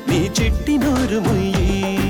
నీ చిట్టి నోరు ముయ్యి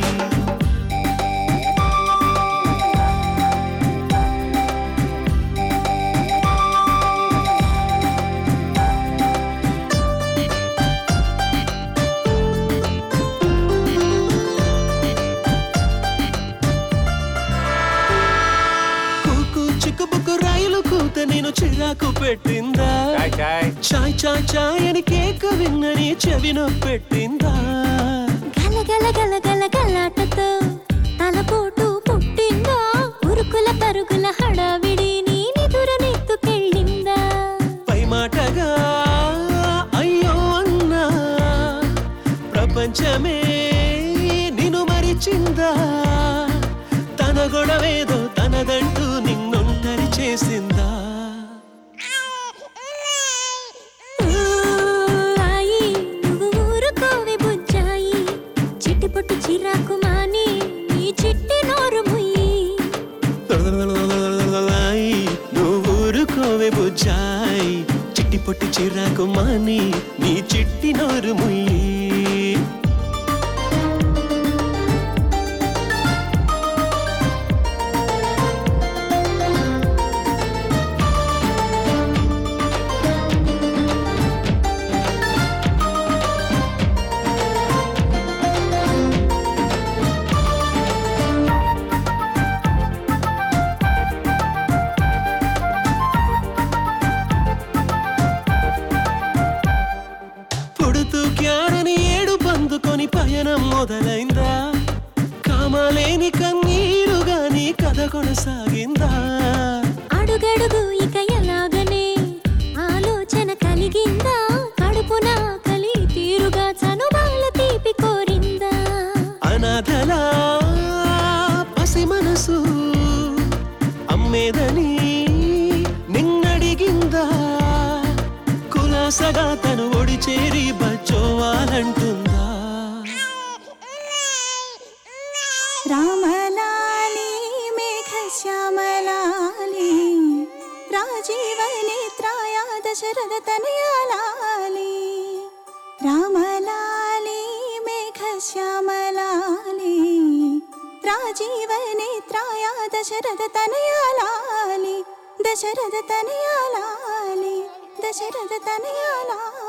కూకు చిక్కుబుక్కు రైలు కూత నేను చిరాకు పెట్టిందా చాయ్ చాయ్ చాయ్ చాయ్ చాయ్ అని కేక విన్నని చెవినో పెట్టిందా గల గల గల గల గలాటతో తలపోటు పుట్టిందా ఉరుకుల పరుగుల హడావిడి నీ నిదురనెత్తుకెళ్ళిందా పై మాటగా అయ్యో అన్నా ప్రపంచమే నిన్ను మరిచిందా తన గొడవేదో తనదంటూ నిన్నొంటరి చేసిందా ఊ, ఆయి, నువ్వు ఊరుకోవే బుజ్జాయి చిట్టి పొట్టు చిరాకు మాని నీ చిట్టి నోరు ముయ్యి లాయి, నువ్వు ఊరుకోవే బుజ్జాయి చిట్టి పొట్టి చిరాకు మాని నీ చిట్టి నోరు ముయ్యి పుడుతూ క్యారని ఏడు పందుకొని పయనం మొదలైందా కామాలేని కన్నీరు గాని కథ కొనసాగిందా అడుగడుగు ఇక ఎలాగనే ఆలోచన కలిగిందా కడుపున కలి తీరుగా చనుబాల తీపి కోరిందా అనాథలా పసి మనసు అమ్మేదని నిన్నడిగిందా కులాసగా తను ఒడి చేరి బచ్చోవాలంటుందా రామలాలి మేఘశ్యామలాలి రాజీవనేత్రాయ దశరథ తనయాలాలి రామలాలి మేఘశ్యామలాలి రాజీవనేత్రాయ దశరథ తనయాలాలి దశరథ తనయాలాలి దశరథ తనయాలాలి